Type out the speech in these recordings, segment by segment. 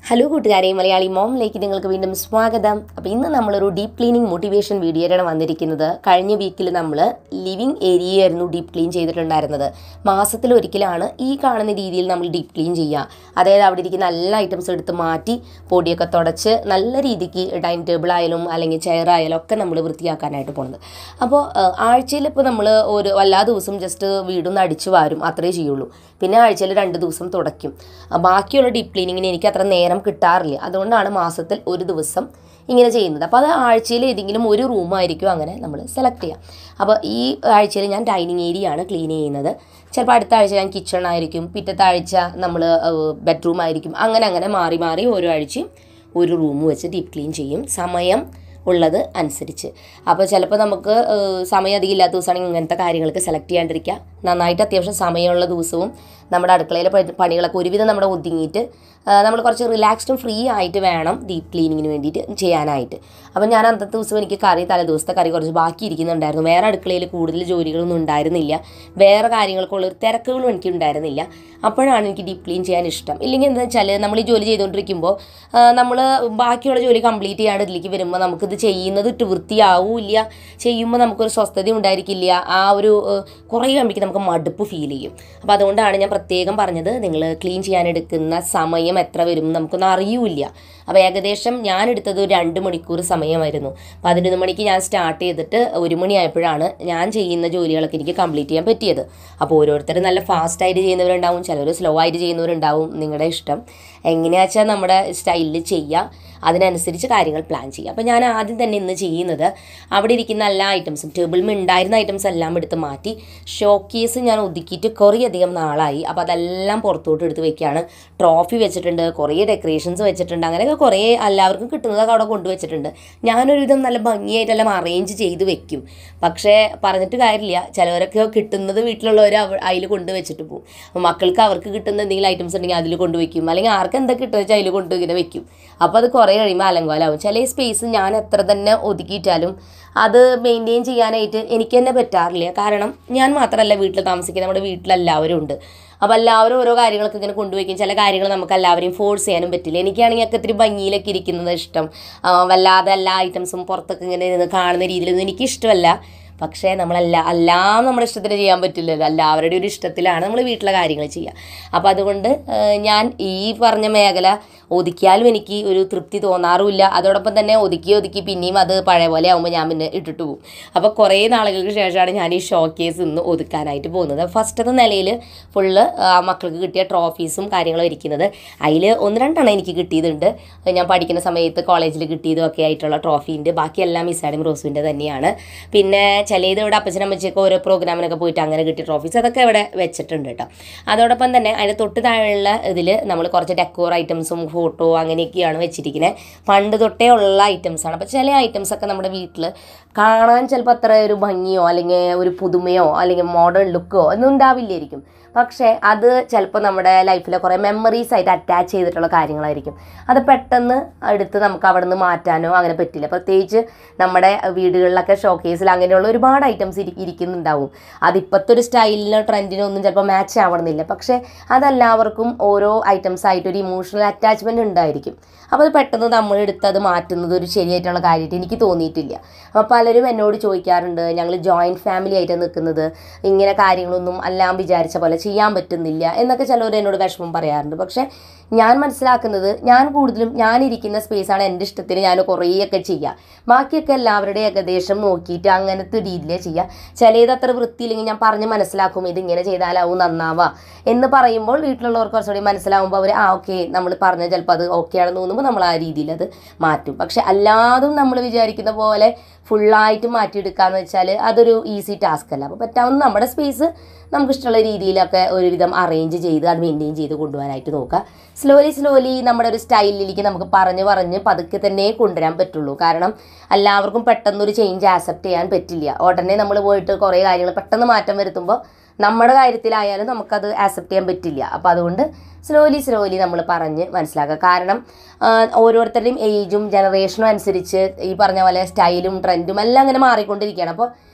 hello കൂട്ടുകാരെ മലയാളി മോമിലേക്ക് നിങ്ങൾക്ക് വീണ്ടും സ്വാഗതം അപ്പോൾ ഇന്ന് നമ്മളൊരു ഡീപ്പ് ക്ലീനിങ് മോട്ടിവേഷൻ വീഡിയോയാണ് വന്നിരിക്കുന്നത് കഴിഞ്ഞ വീക്കിൽ നമ്മൾ ലിവിങ് ഏരിയ ആയിരുന്നു ഡീപ്പ് ക്ലീൻ ചെയ്തിട്ടുണ്ടായിരുന്നത് മാസത്തിൽ ഒരിക്കലാണ് ഈ കാണുന്ന രീതിയിൽ നമ്മൾ ഡീപ്പ് ക്ലീൻ ചെയ്യുക അതായത് അവിടെ ഇരിക്കുന്ന എല്ലാ ഐറ്റംസും എടുത്ത് മാറ്റി പൊടിയൊക്കെ തുടച്ച് നല്ല രീതിക്ക് ഡൈനിങ് ടേബിൾ ആയാലും അല്ലെങ്കിൽ ചെയർ ആയാലും ഒക്കെ നമ്മൾ വൃത്തിയാക്കാനായിട്ട് പോകുന്നത് അപ്പോൾ ആഴ്ചയിൽ ഇപ്പോൾ നമ്മൾ ഒരു എല്ലാ ദിവസവും ജസ്റ്റ് വീടൊന്ന് അടിച്ചു വാരും അത്രേ ചെയ്യുള്ളൂ പിന്നെ ആഴ്ചയിൽ രണ്ട് ദിവസം തുടയ്ക്കും ആ, ബാക്കിയുള്ള ഡീപ്പ് ക്ലീനിങ്ങിന് എനിക്ക് അത്ര നേരം കിട്ടാറില്ല അതുകൊണ്ടാണ് മാസത്തിൽ ഒരു ദിവസം ഇങ്ങനെ ചെയ്യുന്നത് അപ്പോൾ അത് ആഴ്ചയിൽ ഏതെങ്കിലും ഒരു റൂമായിരിക്കും അങ്ങനെ നമ്മൾ സെലക്ട് ചെയ്യാം അപ്പോൾ ഈ ആഴ്ചയിൽ ഞാൻ ഡൈനിങ് ഏരിയ ആണ് ക്ലീൻ ചെയ്യുന്നത് ചിലപ്പോൾ അടുത്ത ആഴ്ച ഞാൻ കിച്ചൺ ആയിരിക്കും പിറ്റത്തെ ആഴ്ച നമ്മൾ ബെഡ്റൂം ആയിരിക്കും അങ്ങനെ അങ്ങനെ മാറി മാറി ഓരോ ആഴ്ചയും ഒരു റൂം വെച്ച് ഡീപ്പ് ക്ലീൻ ചെയ്യും സമയം ഉള്ളത് അനുസരിച്ച് അപ്പോൾ ചിലപ്പോൾ നമുക്ക് ഏഹ്, സമയം അധികം ഇല്ലാത്ത ദിവസമാണെങ്കിൽ ഇങ്ങനത്തെ കാര്യങ്ങൾക്ക് സെലക്ട് ചെയ്യാണ്ടിരിക്കുക നന്നായിട്ട് അത്യാവശ്യം സമയമുള്ള ദിവസവും നമ്മുടെ അടുക്കളയിലെ പ- പണികളൊക്കെ ഒരുവിധം നമ്മുടെ ഒതുങ്ങിയിട്ട് നമ്മൾ കുറച്ച് റിലാക്സ്ഡും ഫ്രീ ആയിട്ട് വേണം ഡീപ്പ് ക്ലീനിങ്ങിന് വേണ്ടിയിട്ട് ചെയ്യാനായിട്ട് അപ്പോൾ ഞാൻ അന്നത്തെ ദിവസം എനിക്ക് കറി തലേ ദിവസത്തെ കറി കുറച്ച് ബാക്കി ഇരിക്കുന്നുണ്ടായിരുന്നു വേറെ അടുക്കളയിൽ കൂടുതൽ ജോലികളൊന്നും ഉണ്ടായിരുന്നില്ല വേറെ കാര്യങ്ങൾക്കുള്ള ഒരു തിരക്കുകളും എനിക്ക് ഉണ്ടായിരുന്നില്ല അപ്പോഴാണ് എനിക്ക് ഡീപ്പ് ക്ലീൻ ചെയ്യാൻ ഇഷ്ടം ഇല്ലെങ്കിൽ എന്താ വെച്ചാൽ നമ്മൾ ഈ ജോലി ചെയ്തുകൊണ്ടിരിക്കുമ്പോൾ നമ്മൾ ബാക്കിയുള്ള ജോലി കംപ്ലീറ്റ് ചെയ്യാണ്ട് ഇതിലേക്ക് വരുമ്പോൾ നമുക്കിത് ചെയ്യുന്നത് ഇട്ട് വൃത്തിയാവില്ല ചെയ്യുമ്പോൾ നമുക്കൊരു സ്വസ്ഥത ഉണ്ടായിരിക്കില്ല ആ ഒരു ഏഹ്, കുറേ കഴിയുമ്പോഴേക്കും നമുക്ക് മടുപ്പ് ഫീൽ ചെയ്യും അപ്പോൾ അതുകൊണ്ടാണ് ഞാൻ പ്രത്യേകം പറഞ്ഞത് നിങ്ങൾ ക്ലീൻ ചെയ്യാൻ എടുക്കുന്ന സമയം എത്ര വരും എന്ന് നമുക്കൊന്നും അറിയൂല അപ്പോൾ ഏകദേശം ഞാൻ എടുത്തത് ഒരു രണ്ട് മണിക്കൂർ സമയമായിരുന്നു പതിനൊന്ന് മണിക്ക് ഞാൻ സ്റ്റാർട്ട് ചെയ്തിട്ട് ഒരു മണിയായപ്പോഴാണ് ഞാൻ ചെയ്യുന്ന ജോലികളൊക്കെ എനിക്ക് കംപ്ലീറ്റ് ചെയ്യാൻ പറ്റിയത് അപ്പോൾ ഓരോരുത്തർ നല്ല ഫാസ്റ്റ് ആയിട്ട് ചെയ്യുന്നവരുണ്ടാവും ചിലർ സ്ലോ ആയിട്ട് ചെയ്യുന്നവരുണ്ടാവും നിങ്ങളുടെ ഇഷ്ടം എങ്ങനെയാ വെച്ചാൽ നമ്മുടെ സ്റ്റൈലിൽ ചെയ്യുക അതിനനുസരിച്ച് കാര്യങ്ങൾ പ്ലാൻ ചെയ്യുക അപ്പോൾ ഞാൻ ആദ്യം തന്നെ ഇന്ന് ചെയ്യുന്നത് അവിടെ ഇരിക്കുന്ന എല്ലാ ഐറ്റംസും ടേബിളിൽ ഉണ്ടായിരുന്ന ഐറ്റംസ് എല്ലാം എടുത്ത് മാറ്റി ഷോക്കേസ് ഞാൻ ഒതുക്കിയിട്ട് കുറേയധികം നാളായി അപ്പോൾ അതെല്ലാം പുറത്തോട്ട് എടുത്ത് വെക്കുകയാണ് ട്രോഫി വെച്ചിട്ടുണ്ട് കുറേ ഡെക്കറേഷൻസ് വെച്ചിട്ടുണ്ട് അങ്ങനെയൊക്കെ കുറേ എല്ലാവർക്കും കിട്ടുന്നതൊക്കെ അവിടെ കൊണ്ടുവച്ചിട്ടുണ്ട് ഞാനൊരുവിധം നല്ല ഭംഗിയായിട്ടെല്ലാം അറേഞ്ച് ചെയ്ത് വെക്കും പക്ഷേ പറഞ്ഞിട്ട് കാര്യമില്ല ചിലവരൊക്കെ കിട്ടുന്നത് വീട്ടിലുള്ളവർ അതിൽ കൊണ്ടുവച്ചിട്ട് പോകും അപ്പോൾ മക്കൾക്ക് അവർക്ക് കിട്ടുന്ന എന്തെങ്കിലും ഐറ്റംസ് ഉണ്ടെങ്കിൽ അതിൽ കൊണ്ടുവയ്ക്കും അല്ലെങ്കിൽ ആർക്ക് എന്തൊക്കെ കിട്ടുക വെച്ചാൽ അതിൽ കൊണ്ടു ഇങ്ങനെ വെക്കും അപ്പോൾ അത് കുറേ കഴിയുമ്പോൾ അലങ്കോലാവും ചില സ്പേസ് ഞാൻ എത്ര തന്നെ ഒതുക്കിയിട്ടാലും അത് മെയിൻറ്റെയിൻ ചെയ്യാനായിട്ട് എനിക്ക് തന്നെ പറ്റാറില്ല കാരണം ഞാൻ മാത്രമല്ല വീട്ടിൽ താമസിക്കുന്നത് നമ്മുടെ വീട്ടിലെല്ലാവരും ഉണ്ട് അപ്പോൾ എല്ലാവരും ഓരോ കാര്യങ്ങളൊക്കെ ഇങ്ങനെ കൊണ്ടുവയ്ക്കും ചില കാര്യങ്ങൾ നമുക്ക് എല്ലാവരെയും ഫോഴ്സ് ചെയ്യാനും പറ്റില്ല എനിക്കാണെങ്കിൽ ഒക്കെ ഇത്തിരി ഭംഗിയിലൊക്കെ ഇരിക്കുന്നത് ഇഷ്ടം ആ, വല്ലാതെ എല്ലാ ഐറ്റംസും പുറത്തൊക്കെ ഇങ്ങനെ ഇരുന്ന് കാണുന്ന രീതിയിലൊന്നും എനിക്ക് ഇഷ്ടമല്ല പക്ഷേ നമ്മളല്ല എല്ലാം നമ്മുടെ ഇഷ്ടത്തിന് ചെയ്യാൻ പറ്റില്ലല്ലോ എല്ലാവരുടെയും ഒരു ഇഷ്ടത്തിലാണ് നമ്മൾ വീട്ടിലെ കാര്യങ്ങൾ ചെയ്യുക അപ്പോൾ അതുകൊണ്ട് ഏഹ്, ഞാൻ ഈ പറഞ്ഞ മേഖല ഒതുക്കിയാലും എനിക്ക് ഒരു തൃപ്തി തോന്നാറുമില്ല അതോടൊപ്പം തന്നെ ഒതുക്കി ഒതുക്കി പിന്നെയും അത് പഴയ പോലെ ആകുമ്പോൾ ഞാൻ പിന്നെ ഇട്ടിട്ട് പോകും അപ്പോൾ കുറേ നാളുകൾക്ക് ശേഷമാണ് ഞാൻ ഈ ഷോ കേസ് ഇന്ന് ഒതുക്കാനായിട്ട് പോകുന്നത് ഫസ്റ്റത്തെ നിലയിൽ ഫുള്ള് മക്കൾക്ക് കിട്ടിയ ട്രോഫീസും കാര്യങ്ങളും ഇരിക്കുന്നത് അതിൽ ഒന്ന് രണ്ടെണ്ണം എനിക്ക് കിട്ടിയതുണ്ട് ഞാൻ പഠിക്കുന്ന സമയത്ത് കോളേജിൽ കിട്ടിയതും ഒക്കെ ആയിട്ടുള്ള ട്രോഫി ഉണ്ട് ബാക്കിയെല്ലാം മിസ്സാഡിയും റോസുവിൻ്റെ തന്നെയാണ് പിന്നെ ചിലത് ഇവിടെ അപ്പച്ചനും അമ്മച്ചൊക്കെ ഓരോ പ്രോഗ്രാമിനൊക്കെ പോയിട്ട് അങ്ങനെ കിട്ടിയ ട്രോഫീസ് അതൊക്കെ ഇവിടെ വെച്ചിട്ടുണ്ട് കേട്ടോ അതോടൊപ്പം തന്നെ അതിന് തൊട്ട് താഴെയുള്ള ഇതിൽ നമ്മൾ കുറച്ച് ഡെക്കോർ ഐറ്റംസും ഫോട്ടോ അങ്ങനെയൊക്കെയാണ് വെച്ചിരിക്കുന്നത് പണ്ട് തൊട്ടേ ഉള്ള ഐറ്റംസ് ആണ് അപ്പോൾ ചില ഐറ്റംസ് ഒക്കെ നമ്മുടെ വീട്ടിൽ കാണാൻ ചിലപ്പോൾ അത്ര ഒരു ഭംഗിയോ അല്ലെങ്കിൽ ഒരു പുതുമയോ അല്ലെങ്കിൽ മോഡേൺ ലുക്കോ ഒന്നും ഉണ്ടാവില്ലായിരിക്കും പക്ഷേ അത് ചിലപ്പോൾ നമ്മുടെ ലൈഫിലെ കുറേ മെമ്മറീസ് ആയിട്ട് അറ്റാച്ച് ചെയ്തിട്ടുള്ള കാര്യങ്ങളായിരിക്കും അത് പെട്ടെന്ന് എടുത്ത് നമുക്ക് അവിടെ നിന്ന് മാറ്റാനോ അങ്ങനെ പറ്റില്ല പ്രത്യേകിച്ച് നമ്മുടെ വീടുകളിലൊക്കെ ഷോക്കേസിൽ അങ്ങനെയുള്ള ഒരുപാട് ഐറ്റംസ് ഇരി ഇരിക്കുന്നുണ്ടാവും അതിപ്പോഴത്തെ ഒരു സ്റ്റൈലിനോ ട്രെൻഡിനോ ഒന്നും ചിലപ്പോൾ മാച്ച് ആവണമെന്നില്ല പക്ഷേ അതെല്ലാവർക്കും ഓരോ ഐറ്റംസ് ആയിട്ട് ഒരു ഇമോഷണൽ അറ്റാച്ച്മെൻറ്റ് ഉണ്ടായിരിക്കും അപ്പോൾ അത് പെട്ടെന്ന് നമ്മൾ എടുത്ത് അത് മാറ്റുന്നത് ഒരു ശരിയായിട്ടുള്ള കാര്യമായിട്ട് എനിക്ക് തോന്നിയിട്ടില്ല അപ്പോൾ പലരും എന്നോട് ചോദിക്കാറുണ്ട് ഞങ്ങൾ ജോയിൻറ്റ് ഫാമിലി ആയിട്ട് നിൽക്കുന്നത് ഇങ്ങനെ കാര്യങ്ങളൊന്നും എല്ലാം വിചാരിച്ച പോലെ ചെയ്യാൻ പറ്റുന്നില്ല എന്നൊക്കെ ചിലവർ എന്നോട് വിഷമം പറയാറുണ്ട് പക്ഷേ ഞാൻ മനസ്സിലാക്കുന്നത് ഞാൻ കൂടുതലും ഞാനിരിക്കുന്ന സ്പേസാണ് എൻ്റെ ഇഷ്ടത്തിന് ഞാൻ കുറേയൊക്കെ ചെയ്യുക ബാക്കിയൊക്കെ എല്ലാവരുടെയും ഏകദേശം നോക്കിയിട്ട് അങ്ങനത്തെ രീതിയിലേ ചെയ്യുക ചിലത് അത്ര വൃത്തിയില്ലെങ്കിൽ ഞാൻ പറഞ്ഞ് മനസ്സിലാക്കും ഇത് ഇങ്ങനെ ചെയ്താലാവും നന്നാവുക എന്ന് പറയുമ്പോൾ വീട്ടിലുള്ളവർക്ക് കുറച്ചുകൂടി മനസ്സിലാവുമ്പോൾ അവർ ആ ഓക്കെ നമ്മൾ പറഞ്ഞ ചിലപ്പോൾ അത് ഓക്കെ ആണെന്ന് തോന്നുമ്പോൾ നമ്മൾ ആ രീതിയിൽ അത് മാറ്റും പക്ഷെ അല്ലാതും നമ്മൾ വിചാരിക്കുന്ന പോലെ ഫുള്ളായിട്ട് മാറ്റിയെടുക്കാന്ന് വെച്ചാൽ അതൊരു ഈസി ടാസ്ക് അല്ല അപ്പോൾ പറ്റാവുന്ന നമ്മുടെ സ്പേസ് നമുക്ക് ഇഷ്ടമുള്ള രീതിയിലൊക്കെ ഒരുവിധം അറേഞ്ച് ചെയ്ത് അത് മെയിൻറ്റെയിൻ ചെയ്ത് കൊണ്ടുപോകാനായിട്ട് നോക്കുക സ്ലോലി സ്ലോലി നമ്മുടെ ഒരു സ്റ്റൈലിലേക്ക് നമുക്ക് പറഞ്ഞ് പറഞ്ഞ് പതുക്കെ തന്നെ കൊണ്ടുവരാൻ പറ്റുള്ളൂ കാരണം എല്ലാവർക്കും പെട്ടെന്നൊരു ചേഞ്ച് ആക്സെപ്റ്റ് ചെയ്യാൻ പറ്റില്ല ഉടനെ നമ്മൾ പോയിട്ട് കുറേ കാര്യങ്ങൾ പെട്ടെന്ന് മാറ്റം വരുത്തുമ്പോൾ നമ്മുടെ കാര്യത്തിലായാലും നമുക്കത് ആക്സെപ്റ്റ് ചെയ്യാൻ പറ്റില്ല അപ്പോൾ അതുകൊണ്ട് സ്ലോലി സ്ലോലി നമ്മൾ പറഞ്ഞ് മനസ്സിലാക്കുക കാരണം ആ, ഓരോരുത്തരുടെയും ഏജും ജനറേഷനും അനുസരിച്ച് ഈ പറഞ്ഞ പോലെ സ്റ്റൈലും ട്രെൻഡും എല്ലാം അങ്ങനെ മാറിക്കൊണ്ടിരിക്കുകയാണ് അപ്പോൾ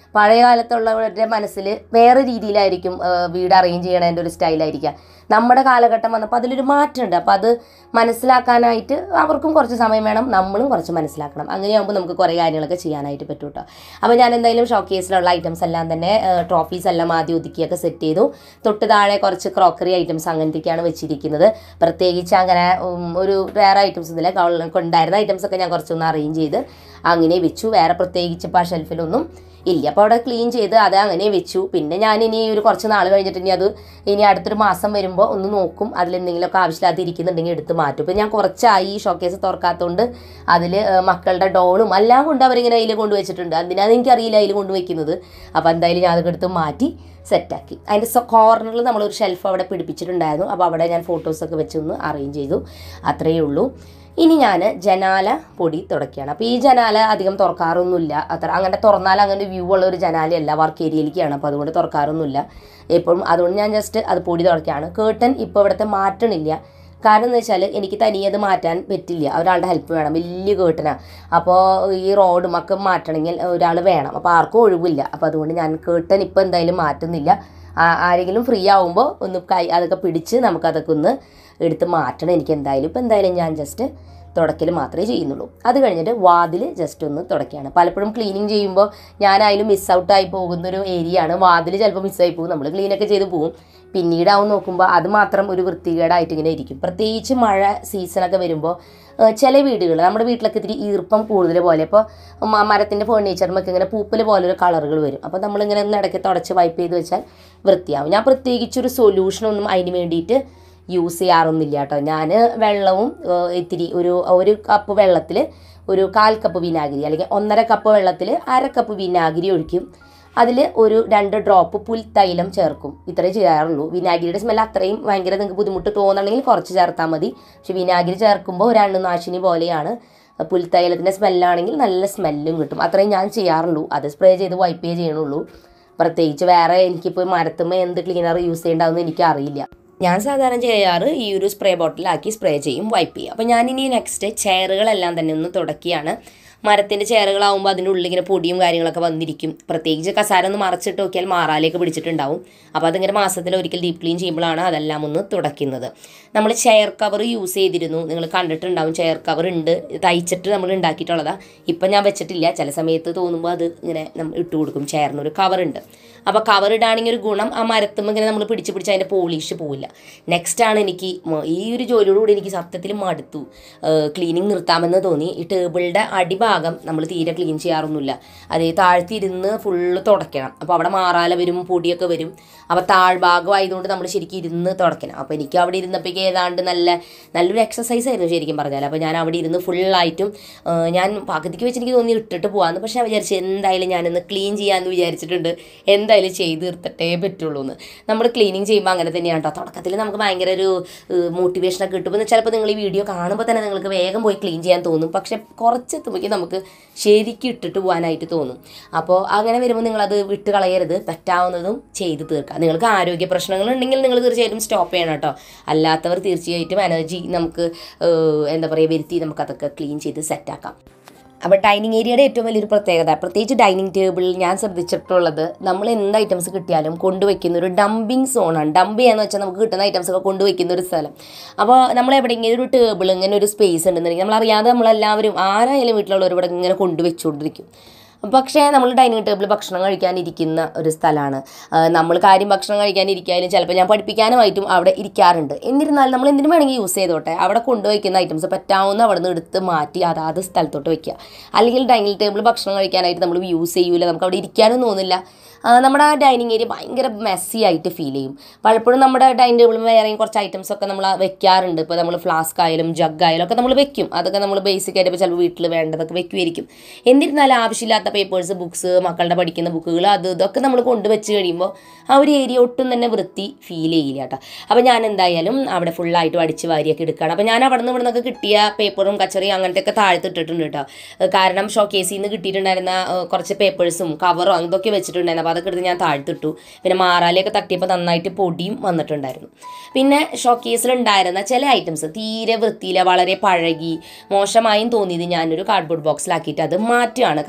പഴയ കാലത്തുള്ളവരുടെ മനസ്സിൽ വേറെ രീതിയിലായിരിക്കും ആ, വീട് അറേഞ്ച് ചെയ്യണതിൻ്റെ ഒരു സ്റ്റൈലായിരിക്കാം നമ്മുടെ കാലഘട്ടം വന്നപ്പോൾ അതിലൊരു മാറ്റമുണ്ട് അപ്പോൾ അത് മനസ്സിലാക്കാനായിട്ട് അവർക്കും കുറച്ച് സമയം വേണം നമ്മളും കുറച്ച് മനസ്സിലാക്കണം അങ്ങനെയാകുമ്പോൾ നമുക്ക് കുറേ കാര്യങ്ങളൊക്കെ ചെയ്യാനായിട്ട് പറ്റും കേട്ടോ അപ്പോൾ ഞാൻ എന്തായാലും ഷോ കേസിലുള്ള ഐറ്റംസ് എല്ലാം തന്നെ ട്രോഫീസ് എല്ലാം ആദ്യം ഒതുക്കിയൊക്കെ സെറ്റ് ചെയ്തു തൊട്ട് താഴെ കുറച്ച് ക്രോക്കറി ഐറ്റംസ് അങ്ങനത്തെയൊക്കെയാണ് വെച്ചിരിക്കുന്നത് പ്രത്യേകിച്ച് അങ്ങനെ ഉം, ഒരു വേറെ ഐറ്റംസ് ഒന്നുമില്ല കൗ- ഉണ്ടായിരുന്ന ഐറ്റംസ് ഒക്കെ ഞാൻ കുറച്ചൊന്ന് അറേഞ്ച് ചെയ്ത് അങ്ങനെ വെച്ചു വേറെ പ്രത്യേകിച്ച് ഇപ്പോൾ ആ ഷെൽഫിലൊന്നും ഇല്ല അപ്പോൾ അവിടെ ക്ലീൻ ചെയ്ത് അത് അങ്ങനെ വെച്ചു പിന്നെ ഞാൻ ഇനി ഒരു കുറച്ച് നാൾ കഴിഞ്ഞിട്ട് ഇനി അത് ഇനി അടുത്തൊരു മാസം വരുമ്പോൾ ഒന്ന് നോക്കും അതിലെന്തെങ്കിലുമൊക്കെ ആവശ്യമില്ലാതെ ഇരിക്കുന്നുണ്ടെങ്കിൽ എടുത്ത് മാറ്റും ഇപ്പം ഞാൻ കുറച്ചായി ഈ ഷോക്കേസ് തുറക്കാത്തതുകൊണ്ട് അതിൽ മക്കളുടെ ഡോളും എല്ലാം കൊണ്ട് അവരിങ്ങനെ അതിൽ കൊണ്ടുവച്ചിട്ടുണ്ട് അതിനാന്ന് എനിക്കറിയില്ല അതിൽ കൊണ്ടുവയ്ക്കുന്നത് അപ്പോൾ എന്തായാലും ഞാൻ അതൊക്കെ എടുത്ത് മാറ്റി സെറ്റാക്കി അതിൻ്റെ കോർണറിൽ നമ്മളൊരു ഷെൽഫ് അവിടെ പിടിപ്പിച്ചിട്ടുണ്ടായിരുന്നു അപ്പോൾ അവിടെ ഞാൻ ഫോട്ടോസൊക്കെ വെച്ചൊന്ന് അറേഞ്ച് ചെയ്തു അത്രയേ ഉള്ളൂ ഇനി ഞാൻ ജനാല പൊടി തുടക്കുകയാണ് അപ്പോൾ ഈ ജനാല അധികം തുറക്കാറൊന്നുമില്ല അത്ര അങ്ങനെ തുറന്നാൽ അങ്ങനെ വ്യൂ ഉള്ള ഒരു ജനാലയല്ല വർക്ക് ഏരിയയിലേക്കാണ് അപ്പോൾ അതുകൊണ്ട് തുറക്കാറൊന്നുമില്ല എപ്പോഴും അതുകൊണ്ട് ഞാൻ ജസ്റ്റ് അത് പൊടി തുടക്കുകയാണ് കേട്ടൻ ഇപ്പോൾ ഇവിടുത്തെ മാറ്റണില്ല കാരണം എന്ന് വെച്ചാൽ എനിക്ക് തനിയെ അത് മാറ്റാൻ പറ്റില്ല ഒരാളുടെ ഹെൽപ്പ് വേണം വലിയ കേട്ടനാണ് അപ്പോൾ ഈ റോഡും ഒക്കെ മാറ്റണമെങ്കിൽ ഒരാൾ വേണം അപ്പോൾ ആർക്കും ഒഴിവില്ല അപ്പോൾ അതുകൊണ്ട് ഞാൻ കേട്ടൻ ഇപ്പോൾ എന്തായാലും മാറ്റുന്നില്ല ആ- ആരെങ്കിലും ഫ്രീ ആവുമ്പോൾ ഒന്ന് കൈ അതൊക്കെ പിടിച്ച് നമുക്കതൊക്കെ ഒന്ന് എടുത്ത് മാറ്റണം എനിക്ക് എന്തായാലും ഇപ്പോൾ എന്തായാലും ഞാൻ ജസ്റ്റ് തുടക്കൽ മാത്രമേ ചെയ്യുന്നുള്ളൂ അത് കഴിഞ്ഞിട്ട് വാതിൽ ജസ്റ്റ് ഒന്ന് തുടക്കുകയാണ് പലപ്പോഴും ക്ലീനിങ് ചെയ്യുമ്പോൾ ഞാനായാലും മിസ് ഔട്ടായി പോകുന്നൊരു ഏരിയ ആണ് വാതിൽ ചിലപ്പോൾ മിസ്സായി പോകും നമ്മൾ ക്ലീനൊക്കെ ചെയ്ത് പോകും പിന്നീടാവും നോക്കുമ്പോൾ അത് മാത്രം ഒരു വൃത്തികേടായിട്ട് ഇങ്ങനെ ഇരിക്കും പ്രത്യേകിച്ച് മഴ സീസണൊക്കെ വരുമ്പോൾ ഏഹ് ചില വീടുകൾ നമ്മുടെ വീട്ടിലൊക്കെ ഇത്തിരി ഈർപ്പം കൂടുതൽ പോലെ അപ്പോൾ മരത്തിൻ്റെ ഫേർണിച്ചറിമൊക്കെ ഇങ്ങനെ പൂപ്പൽ പോലൊരു കളറുകൾ വരും അപ്പോൾ നമ്മളിങ്ങനെ ഒന്ന് ഇടയ്ക്ക് തുടച്ച് വൈപ്പ് ചെയ്ത് വെച്ചാൽ വൃത്തിയാവും ഞാൻ പ്രത്യേകിച്ചൊരു സൊല്യൂഷനൊന്നും അതിന് വേണ്ടിയിട്ട് യൂസ് ചെയ്യാറൊന്നുമില്ല കേട്ടോ ഞാൻ വെള്ളവും ഏഹ് ഇത്തിരി ഒരു ഒരു കപ്പ് വെള്ളത്തിൽ ഒരു കാൽ കപ്പ് വിനാഗിരി അല്ലെങ്കിൽ ഒന്നര കപ്പ് വെള്ളത്തിൽ അര കപ്പ് വിനാഗിരി ഒഴിക്കും അതിൽ ഒരു രണ്ട് ഡ്രോപ്പ് പുൽത്തൈലം ചേർക്കും ഇത്രേ ചെയ്യാറുള്ളൂ വിനാഗിരിയുടെ സ്മെൽ അത്രയും ഭയങ്കര നിങ്ങൾക്ക് ബുദ്ധിമുട്ട് തോന്നണമെങ്കിൽ കുറച്ച് ചേർത്താൽ മതി പക്ഷെ വിനാഗിരി ചേർക്കുമ്പോൾ ഒരു അണുനാശിനി പോലെയാണ് പുൽത്തൈലത്തിൻ്റെ സ്മെല്ലാണെങ്കിൽ നല്ല സ്മെല്ലും കിട്ടും അത്രയും ഞാൻ ചെയ്യാറുള്ളൂ അത് സ്പ്രേ ചെയ്ത് വൈപ്പേ ചെയ്യണുള്ളൂ പ്രത്യേകിച്ച് വേറെ എനിക്കിപ്പോൾ മരത്തുമ്പോൾ എന്ത് ക്ലീനർ യൂസ് ചെയ്യേണ്ടതെന്ന് എനിക്കറിയില്ല ഞാൻ സാധാരണ ചെയ്യാറ് ഈ ഒരു സ്പ്രേ ബോട്ടിലാക്കി സ്പ്രേ ചെയ്യും വൈപ്പ് ചെയ്യും അപ്പോൾ ഞാനിനി നെക്സ്റ്റ് ചെയറുകളെല്ലാം തന്നെ ഒന്ന് തുടക്കിയാണ് മരത്തിൻ്റെ ചെയറുകളാവുമ്പോൾ അതിൻ്റെ ഉള്ളിൽ ഇങ്ങനെ പൊടിയും കാര്യങ്ങളൊക്കെ വന്നിരിക്കും പ്രത്യേകിച്ച് കസാര ഒന്ന് മറച്ചിട്ട് നോക്കിയാൽ മാറാലേക്ക് പിടിച്ചിട്ടുണ്ടാവും അപ്പോൾ അതിങ്ങനെ മാസത്തിൽ ഒരിക്കൽ ഡീപ്പ് ക്ലീൻ ചെയ്യുമ്പോഴാണ് അതെല്ലാം ഒന്ന് തുടയ്ക്കുന്നത് നമ്മൾ ചെയർ കവർ യൂസ് ചെയ്തിരുന്നു നിങ്ങൾ കണ്ടിട്ടുണ്ടാവും ചെയർ കവർ ഉണ്ട് തയ്ച്ചിട്ട് നമ്മൾ ഉണ്ടാക്കിയിട്ടുള്ളതാണ് ഇപ്പം ഞാൻ വെച്ചിട്ടില്ല ചില സമയത്ത് തോന്നുമ്പോൾ അത് ഇങ്ങനെ നമ്മൾ ഇട്ട് കൊടുക്കും ചെയറിനൊരു കവറുണ്ട് അപ്പോൾ കവർ ഇടാണെങ്കിൽ ഒരു ഗുണം ആ മരത്തുമ്പോൾ ഇങ്ങനെ നമ്മൾ പിടിച്ച് പിടിച്ച് അതിൻ്റെ പോളിഷ് പോവില്ല നെക്സ്റ്റ് ആണ് എനിക്ക് മ- ഈ ഒരു ജോലിയോടുകൂടി എനിക്ക് സത്യത്തിൽ മടുത്തു ക്ലീനിങ് നിർത്താമെന്ന് തോന്നി ഈ ടേബിളിൻ്റെ അടിഭാഗം നമ്മൾ തീരെ ക്ലീൻ ചെയ്യാറൊന്നുമില്ല അതേ താഴ്ത്തിയിരുന്ന് ഫുള്ള് തുടയ്ക്കണം അപ്പോൾ അവിടെ മാറാല വരും പൊടിയൊക്കെ വരും അപ്പോൾ താഴ്ഭാഗം ആയതുകൊണ്ട് നമ്മൾ ശരിക്കും ഇരുന്ന് തുടയ്ക്കണം അപ്പോൾ എനിക്ക് അവിടെ ഇരുന്നപ്പോഴേക്ക് ഏതാണ്ട് നല്ല നല്ലൊരു എക്സസൈസ് ആയിരുന്നു ശരിക്കും പറഞ്ഞാൽ അപ്പോൾ ഞാൻ അവിടെ ഇരുന്ന് ഫുള്ളായിട്ടും ഞാൻ പകുതിക്ക് വെച്ച് എനിക്ക് തോന്നി ഇട്ടിട്ട് പോകാമെന്ന് പക്ഷേ ഞാൻ വിചാരിച്ചു എന്തായാലും ഞാനൊന്ന് ക്ലീൻ ചെയ്യാമെന്ന് വിചാരിച്ചിട്ടുണ്ട് എന്തായാലും ചെയ്ത് തീർത്തിട്ടേ പറ്റുള്ളൂ എന്ന് നമ്മൾ ക്ലീനിങ് ചെയ്യുമ്പോൾ അങ്ങനെ തന്നെയാണ് കേട്ടോ തുടക്കത്തിൽ നമുക്ക് ഭയങ്കര ഒരു മോട്ടിവേഷനൊക്കെ കിട്ടുമ്പോൾ ചിലപ്പോൾ നിങ്ങൾ ഈ വീഡിയോ കാണുമ്പോൾ തന്നെ നിങ്ങൾക്ക് വേഗം പോയി ക്ലീൻ ചെയ്യാൻ തോന്നും പക്ഷേ കുറച്ചെത്തുമ്പോഴേക്കും നമുക്ക് ശരിക്കും ഇട്ടിട്ട് പോകാനായിട്ട് തോന്നും അപ്പോൾ അങ്ങനെ വരുമ്പോൾ നിങ്ങളത് വിട്ട് കളയരുത് പറ്റാവുന്നതും ചെയ്ത് തീർക്കുക നിങ്ങൾക്ക് ആരോഗ്യ പ്രശ്നങ്ങൾ ഉണ്ടെങ്കിൽ നിങ്ങൾ തീർച്ചയായിട്ടും സ്റ്റോപ്പ് ചെയ്യണം കേട്ടോ അല്ലാത്തവർ തീർച്ചയായിട്ടും എനർജി നമുക്ക് ഏഹ്, എന്താ പറയുക വരുത്തി നമുക്കതൊക്കെ ക്ലീൻ ചെയ്ത് സെറ്റാക്കാം അപ്പോൾ ഡൈനിങ് ഏരിയയുടെ ഏറ്റവും വലിയൊരു പ്രത്യേകത പ്രത്യേകിച്ച് ഡൈനിങ് ടേബിളിൽ ഞാൻ ശ്രദ്ധിച്ചിട്ടുള്ളത് നമ്മൾ എന്ത് ഐറ്റംസ് കിട്ടിയാലും കൊണ്ടുവയ്ക്കുന്ന ഒരു ഡംപിങ് സോണാണ് ഡംപ് ചെയ്യാന്ന് വെച്ചാൽ നമുക്ക് കിട്ടുന്ന ഐറ്റംസ് ഒക്കെ കൊണ്ടുവയ്ക്കുന്ന ഒരു സ്ഥലം അപ്പോൾ നമ്മൾ എവിടെയെങ്കിലും ഒരു ടേബിൾ ഇങ്ങനെ ഒരു സ്പേസ് ഉണ്ടെന്നുണ്ടെങ്കിൽ നമ്മളറിയാതെ നമ്മളെല്ലാവരും ആരായാലും വീട്ടിലുള്ളവർ ഇവിടെ ഇങ്ങനെ കൊണ്ടുവച്ചുകൊണ്ടിരിക്കും പക്ഷേ നമ്മൾ ഡൈനിങ് ടേബിൾ ഭക്ഷണം കഴിക്കാനിരിക്കുന്ന ഒരു സ്ഥലമാണ് നമ്മൾ കാര്യം ഭക്ഷണം കഴിക്കാനിരിക്കാനും ചിലപ്പോൾ ഞാൻ പഠിപ്പിക്കാനുമായിട്ടും അവിടെ ഇരിക്കാറുണ്ട് എന്നിരുന്നാലും നമ്മൾ എന്തിനു വേണമെങ്കിൽ യൂസ് ചെയ്തോട്ടെ അവിടെ കൊണ്ടുവയ്ക്കുന്ന ഐറ്റംസ് പറ്റാവുന്ന അവിടെ നിന്ന് എടുത്ത് മാറ്റി അതാത് സ്ഥലത്തോട്ട് വെക്കുക അല്ലെങ്കിൽ ഡൈനിങ് ടേബിൾ ഭക്ഷണം കഴിക്കാനായിട്ട് നമ്മൾ യൂസ് ചെയ്യൂല നമുക്ക് അവിടെ ഇരിക്കാനും തോന്നില്ല ആ, നമ്മുടെ ആ ഡൈനിങ് ഏരിയ ഭയങ്കര മെസ്സി ആയിട്ട് ഫീൽ ചെയ്യും പലപ്പോഴും നമ്മുടെ ഡൈനിങ് ടേബിളിൽ വേറെയും കുറച്ച് ഐറ്റംസ് ഒക്കെ നമ്മൾ വെക്കാറുണ്ട് ഇപ്പോൾ നമ്മൾ ഫ്ലാസ്ക് ആയാലും ജഗ് ആയാലും ഒക്കെ നമ്മൾ വെക്കും അതൊക്കെ നമ്മൾ ബേസിക് ആയിട്ട് ഇപ്പോൾ ചിലപ്പോൾ വീട്ടിൽ വേണ്ടതൊക്കെ വെക്കുമായിരിക്കും എന്നിരുന്നാലും ആവശ്യമില്ലാത്ത പേപ്പേഴ്സ് ബുക്സ് മക്കളുടെ പഠിക്കുന്ന ബുക്കുകൾ അത് ഇതൊക്കെ നമ്മൾ കൊണ്ടുവച്ച് കഴിയുമ്പോൾ ആ ഒരു ഏരിയ ഒട്ടും തന്നെ വൃത്തി ഫീൽ ചെയ്യില്ല കേട്ടോ അപ്പോൾ ഞാൻ എന്തായാലും അവിടെ ഫുള്ളായിട്ട് അടിച്ച് വാരിയൊക്കെ എടുക്കുകയാണ് അപ്പോൾ ഞാൻ അവിടെ നിന്ന് ഇവിടെ നിന്നൊക്കെ കിട്ടിയ പേപ്പറും കച്ചറിയും അങ്ങനത്തെ ഒക്കെ താഴ്ത്തിട്ടിട്ടുണ്ട് കേട്ടോ ഏഹ് കാരണം ഷോക്കേസിൽ നിന്ന് കിട്ടിയിട്ടുണ്ടായിരുന്ന ഏഹ് കുറച്ച് പേപ്പേഴ്സും കവറും അതൊക്കെ വെച്ചിട്ടുണ്ടായിരുന്നു അപ്പോൾ അതൊക്കെ എടുത്ത് ഞാൻ താഴ്ത്തിട്ടു പിന്നെ മാറാലയൊക്കെ തട്ടിയപ്പോൾ നന്നായിട്ട് പൊടിയും വന്നിട്ടുണ്ടായിരുന്നു പിന്നെ ഷോക്കേസിലുണ്ടായിരുന്ന ചില ഐറ്റംസ് തീരെ വൃത്തിയില്ല വളരെ പഴകി മോശമായും തോന്നിയത് ഞാനൊരു കാർഡ്ബോർഡ് ബോക്സിലാക്കിയിട്ട് അത് മാറ്റുകയാണ് കാരണം തീരെ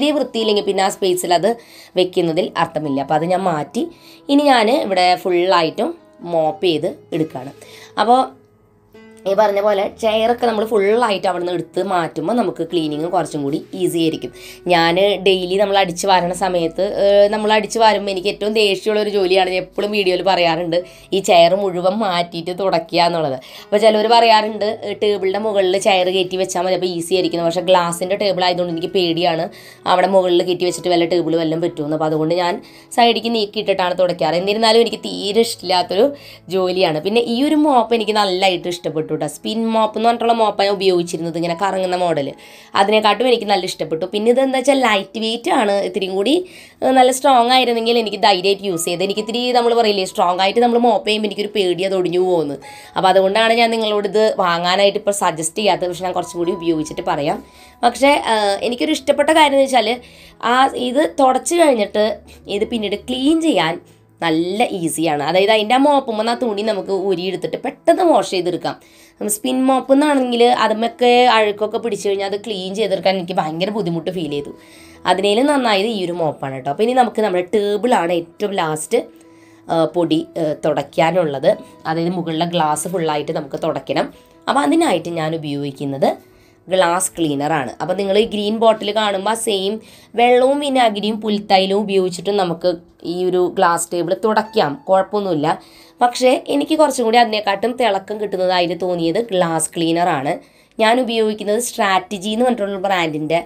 തീരെ വൃത്തിയില്ലെങ്കിൽ പിന്നെ ആ സ്പേസിൽ അത് വെക്കുന്നതിൽ അർത്ഥമില്ല അപ്പോൾ അത് ഞാൻ മാറ്റി ഇനി ഞാൻ ഇവിടെ ഫുള്ളായിട്ടും മോപ്പ് ചെയ്ത് എടുക്കുകയാണ് അപ്പോൾ ഈ പറഞ്ഞ പോലെ ചെയറൊക്കെ നമ്മൾ ഫുള്ളായിട്ട് അവിടെ നിന്ന് എടുത്ത് മാറ്റുമ്പോൾ നമുക്ക് ക്ലീനിങ് കുറച്ചും കൂടി ഈസി ആയിരിക്കും ഞാൻ ഡെയിലി നമ്മൾ അടിച്ച് വാരണ സമയത്ത് ഏഹ്, നമ്മൾ അടിച്ച് വാരുമ്പോൾ എനിക്ക് ഏറ്റവും ദേഷ്യമുള്ള ഒരു ജോലിയാണ് ഞാൻ എപ്പോഴും വീഡിയോയിൽ പറയാറുണ്ട് ഈ ചെയർ മുഴുവൻ മാറ്റിയിട്ട് തുടയ്ക്കുക എന്നുള്ളത് അപ്പോൾ ചിലവർ പറയാറുണ്ട് ടേബിളിൻ്റെ മുകളിൽ ചെയർ കയറ്റി വെച്ചാൽ മതി അപ്പോൾ ഈസി ആയിരിക്കുന്നു പക്ഷേ ഗ്ലാസിൻ്റെ ടേബിൾ ആയതുകൊണ്ട് എനിക്ക് പേടിയാണ് അവിടെ മുകളിൽ കയറ്റി വെച്ചിട്ട് വല്ല ടേബിൾ വല്ലതും പറ്റുമെന്ന് അപ്പോൾ അതുകൊണ്ട് ഞാൻ സൈഡിലേക്ക് നീക്കിയിട്ടിട്ടാണ് തുടയ്ക്കാറ് എന്നിരുന്നാലും എനിക്ക് തീരെ ഇഷ്ടമില്ലാത്തൊരു ജോലിയാണ് പിന്നെ ഈ ഒരു മോപ്പ് എനിക്ക് നല്ലതായിട്ട് ഇഷ്ടപ്പെട്ടു കേട്ടോ സ്പിൻ മോപ്പ് എന്ന് പറഞ്ഞിട്ടുള്ള മോപ്പാണ് ഞാൻ ഉപയോഗിച്ചിരുന്നത് ഇങ്ങനെ കറങ്ങുന്ന മോഡൽ അതിനെക്കാട്ടും എനിക്ക് നല്ല ഇഷ്ടപ്പെട്ടു പിന്നെ ഇത് എന്താ വെച്ചാൽ ലൈറ്റ് വെയിറ്റ് ആണ് ഇത്തിരിയും കൂടി ഏഹ്, നല്ല സ്ട്രോങ് ആയിരുന്നെങ്കിൽ എനിക്ക് ധൈര്യമായിട്ട് യൂസ് ചെയ്ത് എനിക്ക് ഇത്തിരി നമ്മൾ പറയില്ലേ സ്ട്രോങ് ആയിട്ട് നമ്മൾ മോപ്പ് ചെയ്യുമ്പോൾ എനിക്കൊരു പേടി അത് ഒടിഞ്ഞു പോകുന്നു അപ്പോൾ അതുകൊണ്ടാണ് ഞാൻ നിങ്ങളോട് ഇത് വാങ്ങാനായിട്ട് ഇപ്പോൾ സജസ്റ്റ് ചെയ്യാത്തത് പക്ഷേ ഞാൻ കുറച്ചും കൂടി ഉപയോഗിച്ചിട്ട് പറയാം പക്ഷേ ഏഹ്, എനിക്കൊരു ഇഷ്ടപ്പെട്ട കാര്യം എന്ന് വെച്ചാൽ ആ ഇത് തുടച്ച് കഴിഞ്ഞിട്ട് ഇത് പിന്നീട് ക്ലീൻ ചെയ്യാൻ നല്ല ഈസിയാണ് അതായത് അതിൻ്റെ ആ മോപ്പുമ്പോൾ ആ തുണി നമുക്ക് ഊരിയെടുത്തിട്ട് പെട്ടെന്ന് വാഷ് ചെയ്തെടുക്കാം സ്പിൻ മോപ്പ് എന്നാണെങ്കിൽ അതുമൊക്കെ അഴുക്കൊക്കെ പിടിച്ചു കഴിഞ്ഞാൽ അത് ക്ലീൻ ചെയ്തെടുക്കാൻ എനിക്ക് ഭയങ്കര ബുദ്ധിമുട്ട് ഫീൽ ചെയ്തു അതിനേലും നന്നായത് ഈ ഒരു മോപ്പാണ് കേട്ടോ അപ്പോൾ ഇനി നമുക്ക് നമ്മുടെ ടേബിളാണ് ഏറ്റവും ലാസ്റ്റ് പൊടി ആ, തുടയ്ക്കാനുള്ളത് അതായത് മുകളിലെ ഗ്ലാസ് ഫുള്ളായിട്ട് നമുക്ക് തുടയ്ക്കണം അപ്പോൾ അതിനായിട്ട് ഞാൻ ഉപയോഗിക്കുന്നത് ഗ്ലാസ് ക്ലീനറാണ് അപ്പോൾ നിങ്ങൾ ഈ ഗ്രീൻ ബോട്ടിൽ കാണുമ്പോൾ സെയിം വെള്ളവും വിനാഗിരിയും പുൽത്തൈലവും ഉപയോഗിച്ചിട്ട് നമുക്ക് ഈ ഒരു ഗ്ലാസ് ടേബിൾ തുടയ്ക്കാം കുഴപ്പമൊന്നുമില്ല പക്ഷേ എനിക്ക് കുറച്ചും കൂടി അതിനെക്കാട്ടും തിളക്കം കിട്ടുന്നതായിട്ട് തോന്നിയത് ഗ്ലാസ് ക്ലീനറാണ് ഞാൻ ഉപയോഗിക്കുന്നത് സ്ട്രാറ്റജി എന്ന് പറഞ്ഞിട്ടുള്ള ബ്രാൻഡിൻ്റെ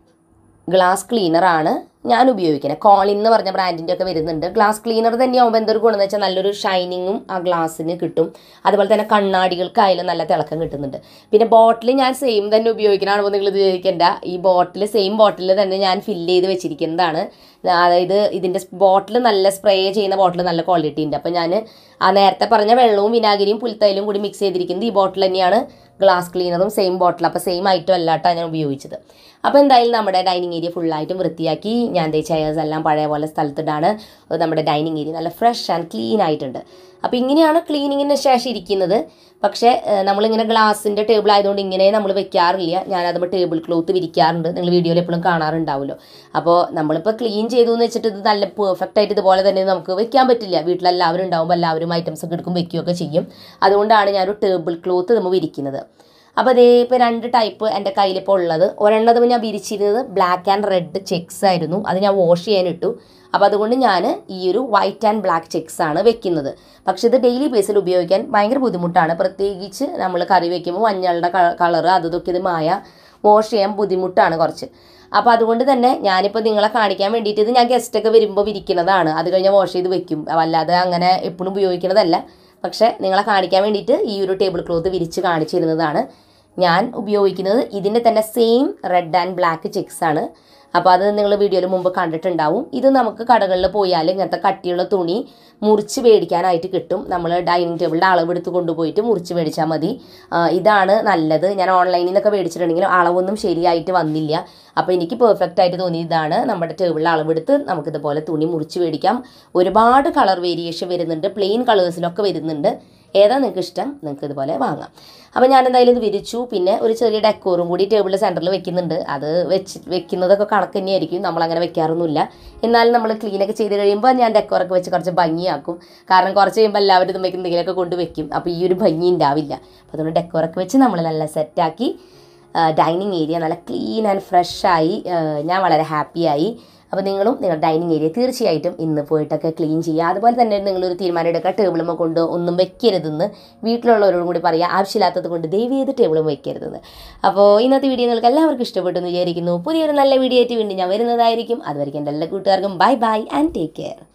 ഗ്ലാസ് ക്ലീനറാണ് ഞാൻ ഉപയോഗിക്കുന്നത് കോളിൻ എന്ന് പറഞ്ഞ ബ്രാൻഡിൻ്റെ ഒക്കെ വരുന്നുണ്ട് ഗ്ലാസ് ക്ലീനർ തന്നെയാകുമ്പോൾ എന്തൊരു ഗുണം എന്ന് വെച്ചാൽ നല്ലൊരു ഷൈനിങ്ങും ആ ഗ്ലാസ്സിന് കിട്ടും അതുപോലെ തന്നെ കണ്ണാടികൾക്കായാലും നല്ല തിളക്കം കിട്ടുന്നുണ്ട് പിന്നെ ബോട്ടിൽ ഞാൻ സെയിം തന്നെ ഉപയോഗിക്കണമാണോ നിങ്ങൾ ഇത് ചോദിക്കേണ്ട ഈ ബോട്ടിൽ സെയിം ബോട്ടിൽ തന്നെ ഞാൻ ഫില്ല് ചെയ്ത് വെച്ചിരിക്കുന്നതാണ് അതായത് ഇതിൻ്റെ ബോട്ടിൽ നല്ല സ്പ്രേ ചെയ്യുന്ന ബോട്ടിൽ നല്ല ക്വാളിറ്റി ഉണ്ട് അപ്പോൾ ഞാൻ ആ നേരത്തെ പറഞ്ഞ വെള്ളവും വിനാഗിരിയും പുൽത്തൈലും കൂടി മിക്സ് ചെയ്തിരിക്കുന്നത് ഈ ബോട്ടിൽ തന്നെയാണ് ഗ്ലാസ് ക്ലീനറും സെയിം ബോട്ടിൽ അപ്പോൾ സെയിം ഐറ്റം അല്ലാട്ടാണ് ഞാൻ ഉപയോഗിച്ചത് അപ്പോൾ എന്തായാലും നമ്മുടെ ഡൈനിങ് ഏരിയ ഫുള്ളായിട്ടും വൃത്തിയാക്കി ഞാൻ ദേ ചെയർസ് എല്ലാം പഴയ പോലെ സ്ഥലത്തിട്ടാണ് നമ്മുടെ ഡൈനിങ് ഏരിയ നല്ല ഫ്രഷ് ആൻഡ് ക്ലീൻ ആയിട്ടുണ്ട് അപ്പോൾ ഇങ്ങനെയാണ് ക്ലീനിങ്ങിന് ശേഷം ഇരിക്കുന്നത് പക്ഷേ ഏഹ്, നമ്മളിങ്ങനെ ഗ്ലാസിൻ്റെ ടേബിൾ ആയതുകൊണ്ട് ഇങ്ങനെ നമ്മൾ വെക്കാറില്ല ഞാനതുമ്പോൾ ടേബിൾ ക്ലോത്ത് വിരിക്കാറുണ്ട് നിങ്ങൾ വീഡിയോയിൽ എപ്പോഴും കാണാറുണ്ടാവുമല്ലോ അപ്പോൾ നമ്മളിപ്പോൾ ക്ലീൻ ചെയ്തു എന്ന് വെച്ചിട്ട് ഇത് നല്ല പെർഫെക്റ്റ് ആയിട്ട് ഇതുപോലെ തന്നെ നമുക്ക് വെക്കാൻ പറ്റില്ല വീട്ടിലെല്ലാവരും ഉണ്ടാകുമ്പോൾ എല്ലാവരും ഐറ്റംസ് ഒക്കെ എടുക്കും വെക്കുകയൊക്കെ ചെയ്യും അതുകൊണ്ടാണ് ഞാനൊരു ടേബിൾ ക്ലോത്ത് നമ്മൾ വിരിക്കുന്നത് അപ്പോൾ അതേ ഇപ്പോൾ രണ്ട് ടൈപ്പ് എൻ്റെ കയ്യിലിപ്പോൾ ഉള്ളത് ഒരെണ്ണത് ഞാൻ വിരിച്ചിരുന്നത് ബ്ലാക്ക് ആൻഡ് റെഡ് ചെക്സ് ആയിരുന്നു അത് ഞാൻ വാഷ് ചെയ്യാനിട്ടു അപ്പോൾ അതുകൊണ്ട് ഞാൻ ഈ ഒരു വൈറ്റ് ആൻഡ് ബ്ലാക്ക് ചെക്സ് ആണ് വെക്കുന്നത് പക്ഷേ ഇത് ഡെയിലി ബേസിൽ ഉപയോഗിക്കാൻ ഭയങ്കര ബുദ്ധിമുട്ടാണ് പ്രത്യേകിച്ച് നമ്മൾ കറി വെക്കുമ്പോൾ മഞ്ഞളുടെ കളറ് അത് ഇതൊക്കെ ഇത് മായ വാഷ് ചെയ്യാൻ ബുദ്ധിമുട്ടാണ് കുറച്ച് അപ്പോൾ അതുകൊണ്ട് തന്നെ ഞാനിപ്പോൾ നിങ്ങളെ കാണിക്കാൻ വേണ്ടിയിട്ട് ഇത് ഞാൻ ഗസ്റ്റൊക്കെ വരുമ്പോൾ വിരിക്കുന്നതാണ് അത് കഴിഞ്ഞ് വാഷ് ചെയ്ത് വെക്കും അല്ലാതെ അങ്ങനെ എപ്പോഴും ഉപയോഗിക്കുന്നതല്ല പക്ഷേ നിങ്ങളെ കാണിക്കാൻ വേണ്ടിയിട്ട് ഈ ഒരു ടേബിൾ ക്ലോത്ത് വിരിച്ച് കാണിച്ചിരുന്നതാണ് ഞാൻ ഉപയോഗിക്കുന്നത് ഇതിൻ്റെ തന്നെ same red and black checks ആണ് അപ്പോൾ അത് നിങ്ങൾ വീഡിയോയിൽ മുമ്പ് കണ്ടിട്ടുണ്ടാവും ഇത് നമുക്ക് കടകളിൽ പോയാൽ ഇങ്ങനത്തെ കട്ടിയുള്ള തുണി മുറിച്ച് മേടിക്കാനായിട്ട് കിട്ടും നമ്മൾ ഡൈനിങ് ടേബിളിൻ്റെ അളവെടുത്ത് കൊണ്ടുപോയിട്ട് മുറിച്ച് മേടിച്ചാൽ മതി ആ, ഇതാണ് നല്ലത് ഞാൻ ഓൺലൈനിൽ നിന്നൊക്കെ മേടിച്ചിട്ടുണ്ടെങ്കിൽ അളവൊന്നും ശരിയായിട്ട് വന്നില്ല അപ്പോൾ എനിക്ക് പെർഫെക്റ്റ് ആയിട്ട് തോന്നി ഇതാണ് നമ്മുടെ ടേബിളിൽ അളവെടുത്ത് നമുക്കിതുപോലെ തുണി മുറിച്ച് മേടിക്കാം ഒരുപാട് കളർ വേരിയേഷൻ വരുന്നുണ്ട് പ്ലെയിൻ കളേഴ്സിലൊക്കെ വരുന്നുണ്ട് ഏതാ നിങ്ങൾക്ക് ഇഷ്ടം നിങ്ങൾക്ക് ഇതുപോലെ വാങ്ങാം അപ്പോൾ ഞാൻ എന്തായാലും ഇത് വിരിച്ചു പിന്നെ ഒരു ചെറിയ ഡെക്കോറും കൂടി ടേബിളിൽ സെൻറ്ററിൽ വെക്കുന്നുണ്ട് അത് വെച്ച് വെക്കുന്നതൊക്കെ കണക്ക് തന്നെയായിരിക്കും നമ്മളങ്ങനെ വെക്കാറൊന്നുമില്ല എന്നാലും നമ്മൾ ക്ലീനൊക്കെ ചെയ്ത് കഴിയുമ്പോൾ ഞാൻ ഡെക്കോറൊക്കെ വെച്ച് കുറച്ച് ഭംഗിയാക്കും കാരണം കുറച്ച് കഴിയുമ്പോൾ എല്ലാവരും ഇത് വെക്കും എന്തെങ്കിലുമൊക്കെ കൊണ്ട് വെക്കും അപ്പോൾ ഈ ഒരു ഭംഗി ഉണ്ടാവില്ല അപ്പോൾ അതുകൊണ്ട് ഡെക്കോറൊക്കെ വെച്ച് നമ്മൾ നല്ല സെറ്റാക്കി ഡൈനിങ് ഏരിയ നല്ല ക്ലീൻ ആൻഡ് ഫ്രഷായി ഞാൻ വളരെ ഹാപ്പിയായി അപ്പോൾ നിങ്ങളും നിങ്ങളുടെ ഡൈനിങ് ഏരിയ തീർച്ചയായിട്ടും ഇന്ന് പോയിട്ടൊക്കെ ക്ലീൻ ചെയ്യുക അതുപോലെ തന്നെ നിങ്ങളൊരു തീരുമാനം എടുക്കുക ടേബിളുമ്മ കൊണ്ട് ഒന്നും വെക്കരുതെന്ന് വീട്ടിലുള്ളവരോടും കൂടി പറയുക ആവശ്യമില്ലാത്തത് കൊണ്ട് ദയവ് ചെയ്ത് ടേബിളും വെക്കരുതെന്ന് അപ്പോൾ ഇന്നത്തെ വീഡിയോ നിങ്ങൾക്ക് എല്ലാവർക്കും ഇഷ്ടപ്പെട്ടു എന്ന് വിചാരിക്കുന്നു പുതിയൊരു നല്ല വീഡിയോ ആയിട്ട് വീണ്ടും ഞാൻ വരുന്നതായിരിക്കും അതുവരെയ്ക്കും എൻ്റെ എല്ലാ കൂട്ടുകാർക്കും bye bye and take care